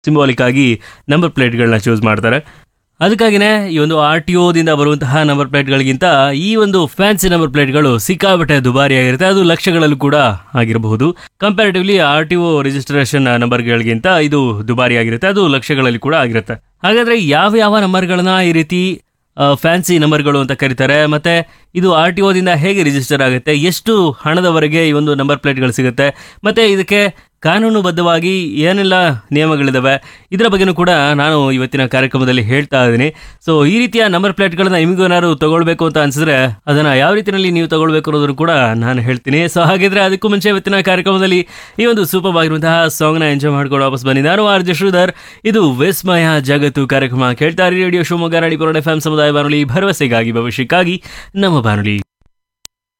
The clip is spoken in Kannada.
ಸಿಂಬಾಲಿಕ್ ಆಗಿ ನಂಬರ್ ಪ್ಲೇಟ್ಗಳನ್ನ ಚೂಸ್ ಮಾಡ್ತಾರೆ ಅದಕ್ಕಾಗಿನೇ ಈ ಒಂದು ಆರ್ ಟಿ ಒದಿಂದ ಬರುವಂತಹ ನಂಬರ್ ಪ್ಲೇಟ್ಗಳಿಗಿಂತ ಈ ಒಂದು ಫ್ಯಾನ್ಸಿ ನಂಬರ್ ಪ್ಲೇಟ್ಗಳು ಸಿಕ್ಕಾಬಟ್ಟೆ ದುಬಾರಿ ಆಗಿರುತ್ತೆ ಅದು ಲಕ್ಷಗಳಲ್ಲೂ ಕೂಡ ಆಗಿರಬಹುದು comparatively R T O registration ನಂಬರ್ಗಳಿಗಿಂತ ಇದು ದುಬಾರಿ ಆಗಿರುತ್ತೆ ಅದು ಲಕ್ಷಗಳಲ್ಲಿ ಕೂಡ ಆಗಿರುತ್ತೆ ಹಾಗಾದ್ರೆ ಯಾವ ಯಾವ ನಂಬರ್ಗಳನ್ನ ಈ ರೀತಿ ಫ್ಯಾನ್ಸಿ ನಂಬರ್ಗಳು ಅಂತ ಕರೀತಾರೆ ಮತ್ತೆ ಇದು ಆರ್ ಟಿ ಒದಿಂದ ಹೇಗೆ ರಿಜಿಸ್ಟರ್ ಆಗುತ್ತೆ ಎಷ್ಟು ಹಣದವರೆಗೆ ಈ ಒಂದು ನಂಬರ್ ಪ್ಲೇಟ್ಗಳು ಸಿಗುತ್ತೆ ಮತ್ತೆ ಇದಕ್ಕೆ ಕಾನೂನುಬದ್ಧವಾಗಿ ಏನೆಲ್ಲ ನಿಯಮಗಳಿದಾವೆ ಇದರ ಬಗ್ಗೆನೂ ಕೂಡ ನಾನು ಇವತ್ತಿನ ಕಾರ್ಯಕ್ರಮದಲ್ಲಿ ಹೇಳ್ತಾ ಇದ್ದೀನಿ ಸೊ ಈ ರೀತಿಯ ನಂಬರ್ ಪ್ಲೇಟ್ಗಳನ್ನ ನಿಮಗೂ ಏನಾದ್ರು ತಗೊಳ್ಬೇಕು ಅಂತ ಅನ್ಸಿದ್ರೆ ಅದನ್ನ ಯಾವ ರೀತಿಯಲ್ಲಿ ನೀವು ತಗೊಳ್ಬೇಕು ಅನ್ನೋದನ್ನು ಕೂಡ ನಾನು ಹೇಳ್ತೀನಿ ಸೊ ಹಾಗಿದ್ರೆ ಅದಕ್ಕೂ ಮುಂಚೆ ಇವತ್ತಿನ ಕಾರ್ಯಕ್ರಮದಲ್ಲಿ ಈ ಒಂದು ಸೂಪರ್ ಆಗಿರುವಂತಹ ಸಾಂಗ್ನ ಎಂಜಾಯ್ ಮಾಡ್ಕೊಂಡು ವಾಪಸ್ ಬನ್ನಿ ನಾನು ಆರ್ ಜೆ ಶ್ರೀಧರ್ ಇದು ವಿಸ್ಮಯ ಜಗತ್ತು ಕಾರ್ಯಕ್ರಮ ಕೇಳ್ತಾ ರೇಡಿಯೋ ಶಿವಮೊಗ್ಗ ರಾಡಿ ಎಫ್ ಎಂ ಸಮುದಾಯ ಬಾನುಲಿ ಭರವಸೆಗಾಗಿ ಭವಿಷ್ಯಕ್ಕಾಗಿ ನಮ್ಮ ಬಾನುಲಿ